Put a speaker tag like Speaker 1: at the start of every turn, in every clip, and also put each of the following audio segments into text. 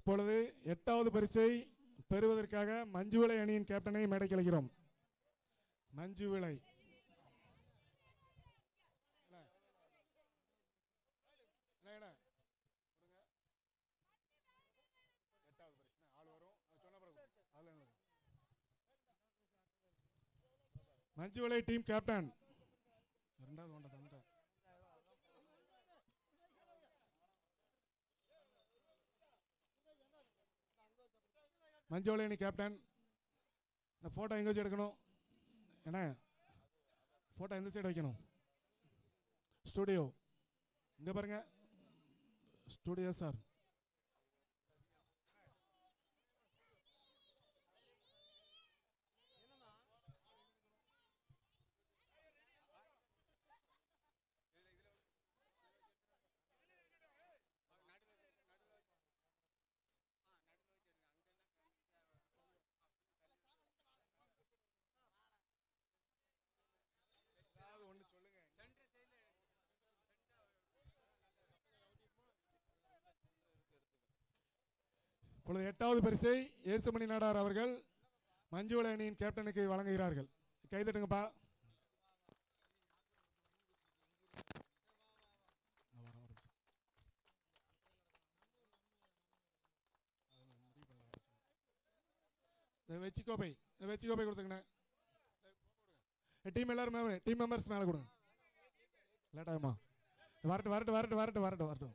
Speaker 1: இப்பொழுது எட்டாவது பரிசை பெறுவதற்காக மஞ்சுவிளை அணியின் கேப்டனை மேடைக்கு அழைக்கிறோம் மஞ்சுவிளை மஞ்சுவிளை டீம் கேப்டன் ரெண்டாவது ஒன்றை தந்துட்டேன் மஞ்சுவலை அணி கேப்டன் இந்த ஃபோட்டோ எங்கே வச்சு எடுக்கணும் என்ன ஃபோட்டோ எந்த சைடு வைக்கணும் ஸ்டூடியோ இங்கே பாருங்க ஸ்டூடியோ சார் இப்பொழுது எட்டாவது பரிசை இயேசுமணி நாடார் அவர்கள் மஞ்சுவலை அணியின் கேப்டனுக்கு வழங்குகிறார்கள் கைதட்டுங்கப்பா இந்த வெச்சி கோப்பை இந்த வெச்சி கோப்பை கொடுத்துங்கண்ணே டீம் எல்லாரும் மேலே டீம் மெம்பர்ஸ் மேலே கொடுங்க லேட்டாகுமா வரட்டும் வரட்டும் வரட்டும் வரட்டும் வரட்டும் வரட்டும்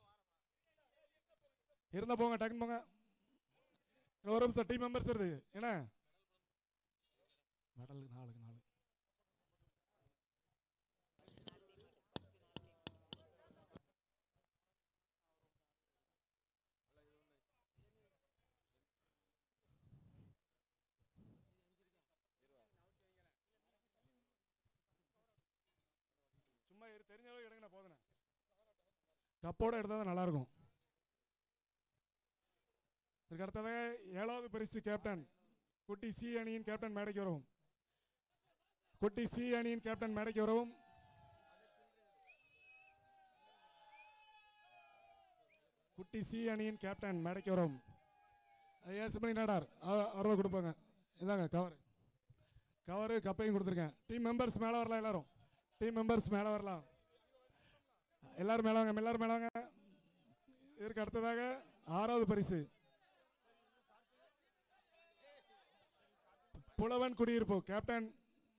Speaker 1: இருந்தா போங்க டக்குன்னு போங்க இன்னும் ஒரு நிமிஷம் டீம் மெம்பர்ஸ் வருது என்ன மெடலுக்கு நாலுக்கு நாலு சும்மா இரு, தெரிஞ்ச அளவுக்கு எடுங்கண்ணா போதுண்ணே கப்போட எடுத்தால் தான் நல்லா இருக்கும் இதற்கு அடுத்ததாக ஏழாவது பரிசு கேப்டன் குட்டி சி அணியின் கேப்டன் மேடைக்கு வரவும் குட்டி சி அணியின் கேப்டன் மேடைக்கு வரவும் குட்டி சி அணியின் கேப்டன் மேடைக்கு வரவும் ஏசுமணி நாடார் அறுபது கொடுப்பாங்க இதாங்க கவர் கவரு கப்பையும் கொடுத்துருக்கேன் டீம் மெம்பர்ஸ் மேலே வரலாம் எல்லாரும் டீம் மெம்பர்ஸ் மேலே வரலாம் எல்லாரும் மேலே வாங்க எல்லாரும் மேலே வாங்க இதற்கு அடுத்ததாக ஆறாவது பரிசு புலவன் குடியிருப்பு captain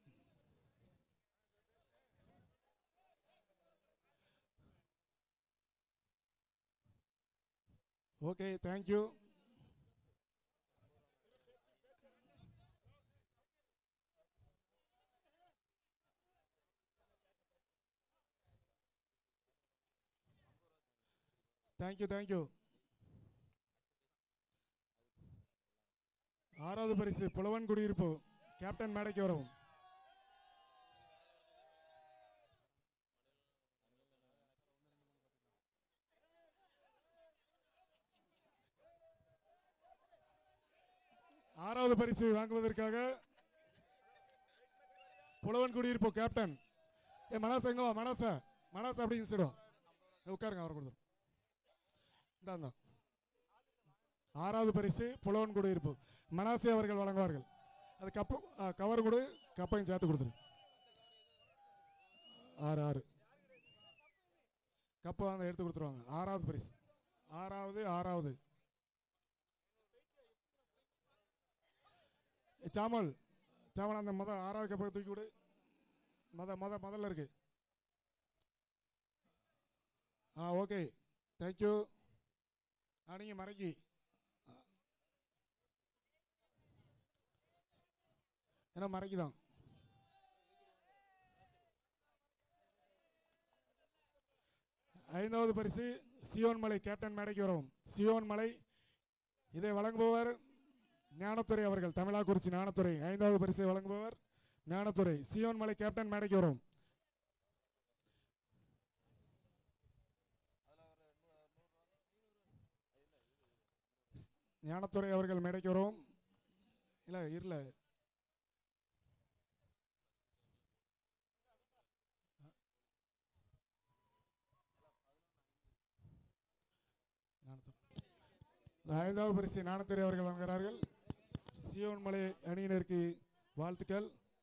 Speaker 1: okay thank you thank you thank you ஆறாவது பரிசு புலவன் குடியிருப்பு கேப்டன் மேடைக்கு வரவும் ஆறாவது பரிசு வாங்குவதற்காக புலவன் குடியிருப்பு கேப்டன் ஏ மனச எங்க வா மனச மனச அப்படின்னு சொல்லுவோம் உட்காருங்க அவரை கொடுத்துரும் இந்தாங்க ஆறாவது பரிசு புலவன் குடியிருப்பு மனாசே அவர்கள் வழங்குவார்கள் அது கப்பு ஆ, கவர் கொடு கப்பையும் சேர்த்து கொடுத்துரு ஆறு ஆறு கப்பு அந்த எடுத்து கொடுத்துருவாங்க ஆறாவது பரிசு ஆறாவது ஆறாவது ஏ, சாமல் சாமல் அந்த முத ஆறாவது கப்பை தூக்கி விடு மொத மொத முதல்ல இருக்கு ஆ ஓகே தேங்க்யூ ஆ நீங்கள் மறைக்கி ஏன்னா மறைக்குதான் ஐந்தாவது பரிசு சியோன் மலை கேப்டன் மேடைக்கு வரவும் சியோன் மலை இதை வழங்குபவர் ஞானத்துறை அவர்கள் தமிழாக்குறிச்சி ஞானத்துறை ஐந்தாவது பரிசை வழங்குபவர் ஞானத்துறை சியோன் மலை கேப்டன் மேடைக்கு வரும் ஞானத்துறை அவர்கள் மேடைக்கு வரும் இல்லை இருல ஐந்தாவது பரிசை ஞானத்துறை அவர்கள் வழங்குகிறார்கள் சியோன்மலை அணியினருக்கு வாழ்த்துக்கள்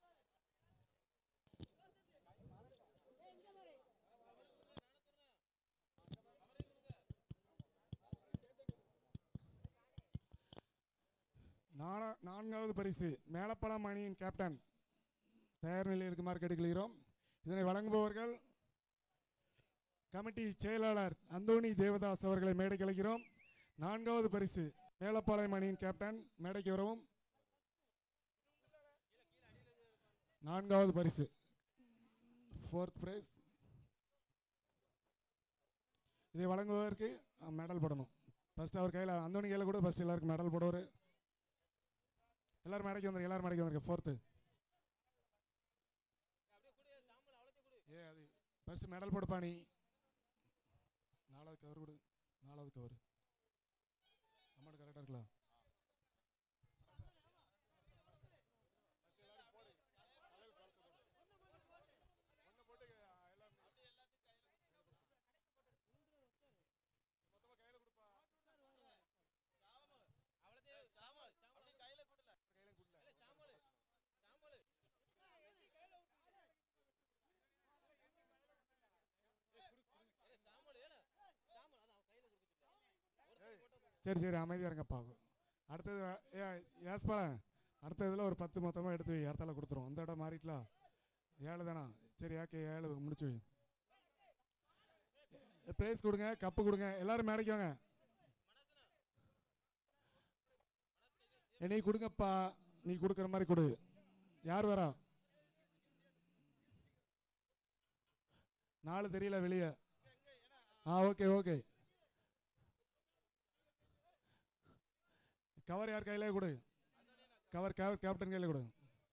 Speaker 1: நாலா நான்காவது பரிசு மேலப்பழம் அணியின் கேப்டன் தயார் நிலையில் இருக்குமாறு கேட்டுக்கொள்கிறோம் இதனை வழங்குபவர்கள் கமிட்டி செயலாளர் அந்தோணி தேவதாஸ் அவர்களை மேடைக்கு அழைக்கிறோம் நான்காவது பரிசு மேலப்பாளையம் அணியின் கேப்டன் மேடைக்கு வரவும் நான்காவது பரிசு ஃபோர்த் பிரைஸ் இதை வழங்குவதற்கு மெடல் போடணும் ஃபர்ஸ்ட் அவர் கையில் அந்தோணி கையில் கூட ஃபர்ஸ்ட் எல்லாருக்கும் மெடல் போடுவார் எல்லாரும் மேடைக்கு வந்துருங்க எல்லாரும் மேடைக்கு வந்துருங்க ஃபோர்த்து ஏ அது ஃபர்ஸ்ட் மெடல் போடுப்பா நீ நாலாவது கவர் கொடு நாலாவது கவர் அமௌண்ட் கரெக்டாக இருக்கலாம் சரி சரி அமைதியாக இருங்கப்பா அடுத்தது ஏ ஏஸ்பா அடுத்த இதில் ஒரு பத்து மொத்தமாக எடுத்து வை இடத்துல கொடுத்துரும் அந்த இடம் மாறிட்டலாம் ஏழு தானா சரி ஓகே ஏழு முடிச்சு வை ப்ரைஸ் கொடுங்க கப்பு கொடுங்க எல்லாரும் மேடைக்கு வாங்க ஏ, நீ கொடுங்கப்பா நீ கொடுக்குற மாதிரி கொடு யார் வரா நாலு தெரியல வெளியே ஆ ஓகே ஓகே கவர் யார் கையிலே கொடு கவர் கவர் கேப்டன் கையில் கொடு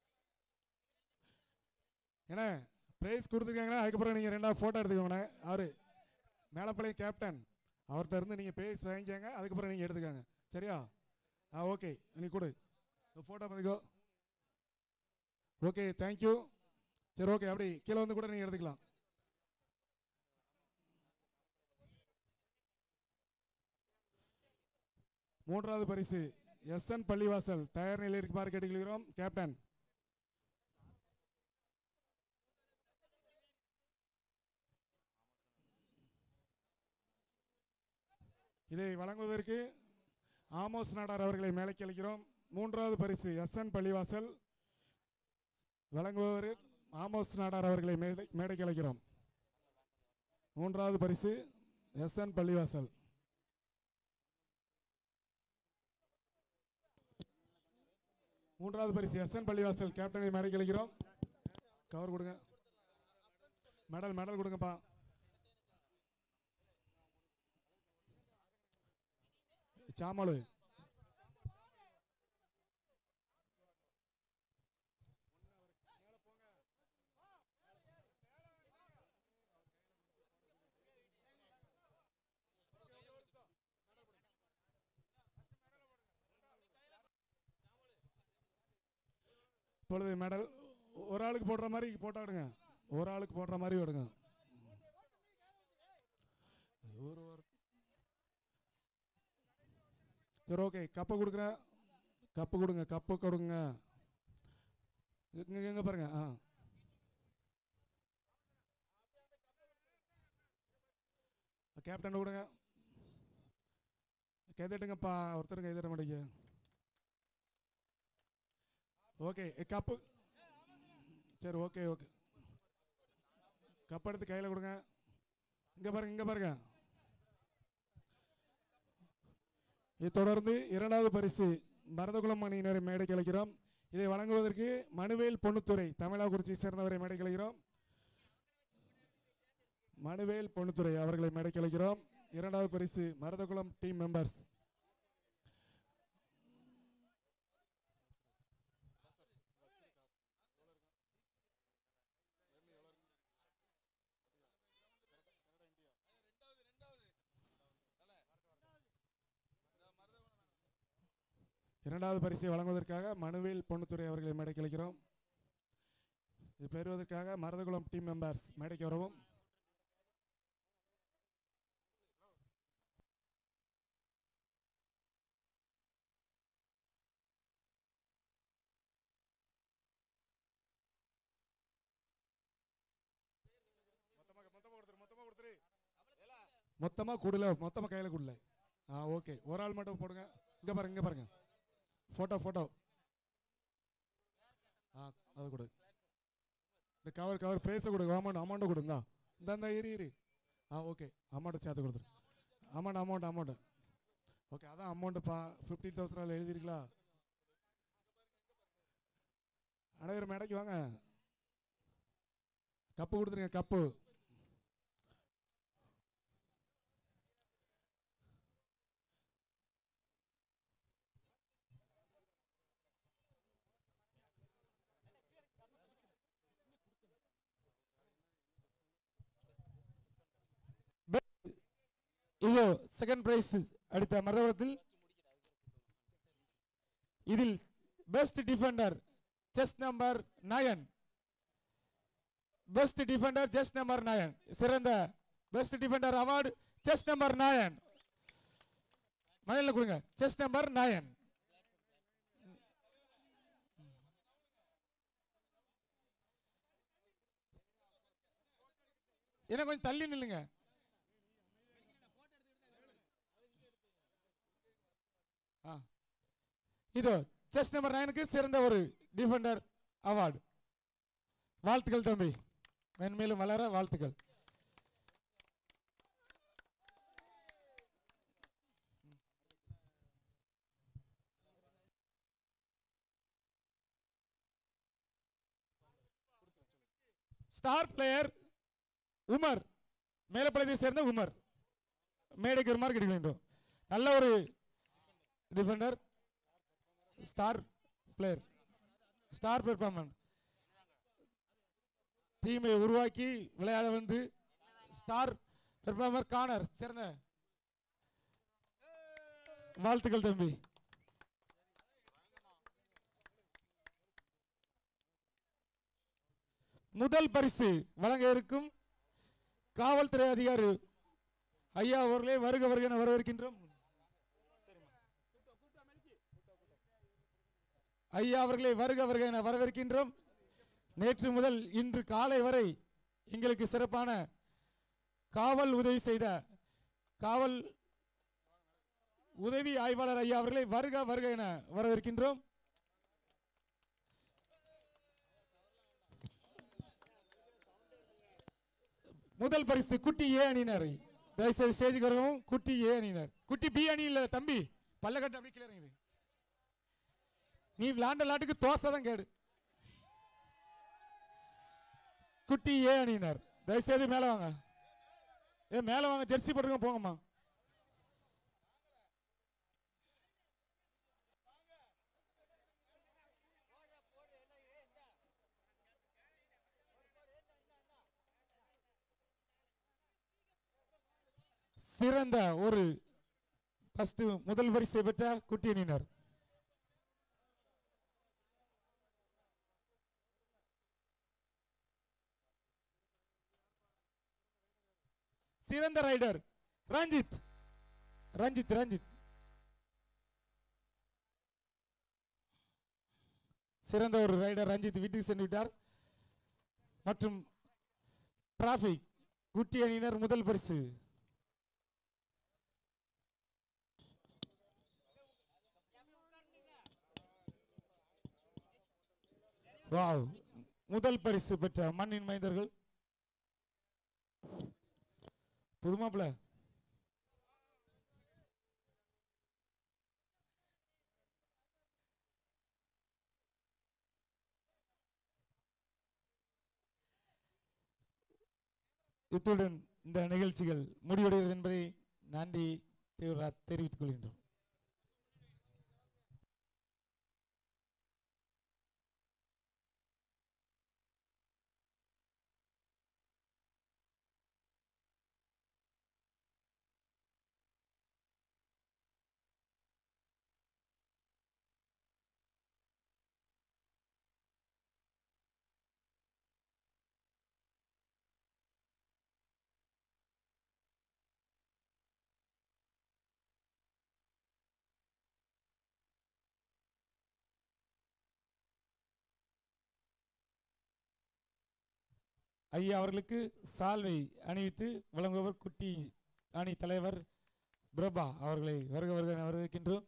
Speaker 1: ஏன்னா ப்ரைஸ் கொடுத்துருக்காங்கன்னா அதுக்கப்புறம் நீங்கள் ரெண்டாவது ஃபோட்டோ எடுத்துக்கோங்கண்ணே அவரு மேலப்பாளையம் கேப்டன் அவர்கிட்ட இருந்து நீங்கள் ப்ரைஸ் வாங்கிக்கோங்க அதுக்கப்புறம் நீங்கள் எடுத்துக்கோங்க சரியா ஆ ஓகே நீ கொடு ஃபோட்டோ பார்த்துக்கோ ஓகே தேங்க்யூ சரி ஓகே அப்படி கீழே வந்து கூட நீங்கள் எடுத்துக்கலாம் மூன்றாவது பரிசு எஸ்என் பள்ளிவாசல் தயார் நிலையில் இருக்குமாறு கேட்டுக்கொள்கிறோம் கேப்டன் இதை வழங்குவதற்கு ஆமோஸ் நாடார் அவர்களை மேலைக்கு அளிக்கிறோம் மூன்றாவது பரிசு எஸ்என் பள்ளிவாசல் வழங்குபவர் ஆமோஸ் நாடார் அவர்களை மேடை மேடைக்கு அழைக்கிறோம் மூன்றாவது பரிசு எஸ்என் பள்ளிவாசல் மூன்றாவது பரிசு எஸ்என் பள்ளிவாசல் கேப்டனை மேடைக்கு அழைக்கிறோம் கவர் கொடுங்க மெடல் மெடல் கொடுங்கப்பா சாமலு இப்பொழுது மெடல் ஒரு ஆளுக்கு போடுற மாதிரி போட்டா விடுங்க ஒரு ஆளுக்கு போடுற மாதிரி விடுங்க ஒரு ஒரு- சரி ஓகே கப்பை கொடுக்குறேன் கப்பு கொடுங்க கப்பு கொடுங்க இங்க எங்க பாருங்க ஆ கேப்டன் கொடுங்க கைதட்டுங்கப்பா ஒருத்தர் கைதட்ட மாட்டேங்க ஓகே கப்பு சரி ஓகே ஓகே கப் எடுத்து கையில் கொடுங்க இங்கே பாருங்க இங்கே பாருங்க இதை தொடர்ந்து இரண்டாவது பரிசு பரதகுலம் அணியினரை மேடைக்கு அழைக்கிறோம் இதை வழங்குவதற்கு மனுவேல் பொன்னுத்துறை தமிழாக்குறிச்சியை சேர்ந்தவரை மேடைக்கு அழைக்கிறோம் மனுவேல் பொன்னுத்துறை அவர்களை மேடைக்கு அழைக்கிறோம் இரண்டாவது பரிசு மருதகுளம் டீம் மெம்பர்ஸ் இரண்டாவது பரிசை வழங்குவதற்காக மனுவேல் பொன்னுத்துறை அவர்களை மேடைக்கு அழைக்கிறோம் இது பெறுவதற்காக மருதகுளம் டீம் மெம்பர்ஸ் மேடைக்கு வரவும் மொத்தமாக கொடுல மொத்தமாக கையில் கொடுல ஆ ஓகே ஒரு ஆள் மட்டும் போடுங்க இங்கே பாருங்க இங்கே பாருங்க ஃபோட்டோ ஃபோட்டோ ஆ அது கொடு இந்த கவர் கவர் ப்ரைஸை கொடுங்க அமௌண்ட் அமௌண்ட்டை கொடுங்க இந்த இந்த இரு இரு ஆ ஓகே அமௌண்ட்டை சேர்த்து கொடுத்துரு அமௌண்ட் அமௌண்ட் அமௌண்ட் ஓகே அதான் அமௌண்ட்டுப்பா ஃபிஃப்டீன் தௌசண்ட் எழுதிருக்கலா அனைவரும் மேடைக்கு வாங்க கப்பு கொடுத்துருங்க கப்பு
Speaker 2: இதோ செகண்ட் பிரைஸ் அடுத்த மரபத்தில் இதில் best defender chess number nine best defender chess number nine சிறந்த best defender award chess number nine மலையில கொடுங்க செஸ் நம்பர் நயன் என்ன கொஞ்சம் தள்ளி நில்லுங்க ஆ. இதோ செஸ் நம்பர் நைனுக்கு சிறந்த ஒரு டிஃபெண்டர் அவார்டு வாழ்த்துக்கள் தம்பி மென்மேலும் வளர வாழ்த்துக்கள் ஸ்டார் பிளேயர் உமர் மேலப்பாளையத்தை சேர்ந்த உமர் மேடைக்கு வருமாறு கிடைக்க வேண்டும் நல்ல ஒரு defender star player star performance டீமை உருவாக்கி விளையாட வந்து ஸ்டார் பெர்ஃபார்மர் கார்னர் சிறந்த வாழ்த்துக்கள் தம்பி முதல் பரிசு வழங்க இருக்கும் காவல்துறை அதிகாரி ஐயா அவர்களே வருக வருக என வரவேற்கின்றோம் ஐயா அவர்களை வருக வருக என வரவேற்கின்றோம் நேற்று முதல் இன்று காலை வரை எங்களுக்கு சிறப்பான காவல் உதவி செய்த காவல் உதவி ஆய்வாளர் ஐயா அவர்களை வருக வருக என வரவேற்கின்றோம் முதல் பரிசு குட்டி ஏ அணியினர் தயவுசெய்து ஸ்டேஜுக்கு வரவும் குட்டி ஏ அணியினர் குட்டி பி அணி இல்ல தம்பி பல்லக்கட்டு அப்படி கீழே இறங்குது நீ விளாண்ட விளாட்டுக்கு தோசை தான் கேடு குட்டி ஏ அணியினர் தயவுசெய்து மேலே வாங்க ஏ மேலே வாங்க ஜெர்சி போட்டுருங்க போங்கம்மா சிறந்த ஒரு ஃபர்ஸ்ட் முதல் பரிசை பெற்ற குட்டி அணியினர் சிறந்த ரைடர் ரஞ்சித் ரஞ்சித் ரஞ்சித் சிறந்த ஒரு ரைடர் ரஞ்சித் வீட்டுக்கு சென்று விட்டார் மற்றும் டிராபிக் குட்டி அணியினர் முதல் பரிசு வாவ் முதல் பரிசு பெற்ற மண்ணின் மைந்தர்கள் புதுமாப்பிள்ள இத்துடன் இந்த நிகழ்ச்சிகள் முடிவடைகிறது என்பதை நன்றி தீவிர தெரிவித்துக் கொள்கின்றோம் ஐயா அவர்களுக்கு சால்வை அணிவித்து வழங்குபவர் குட்டி அணி தலைவர் பிரபா அவர்களை வருக வருக என வரவேற்கின்றோம்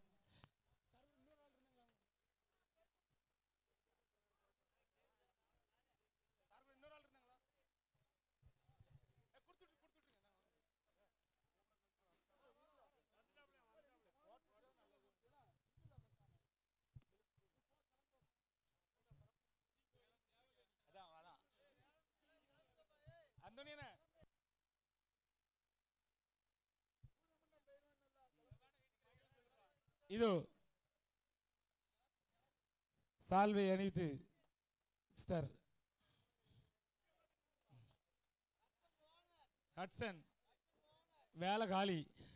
Speaker 2: இதோ சால்வை அணிவித்து மிஸ்டர் ஹட்சன் வேலை காலி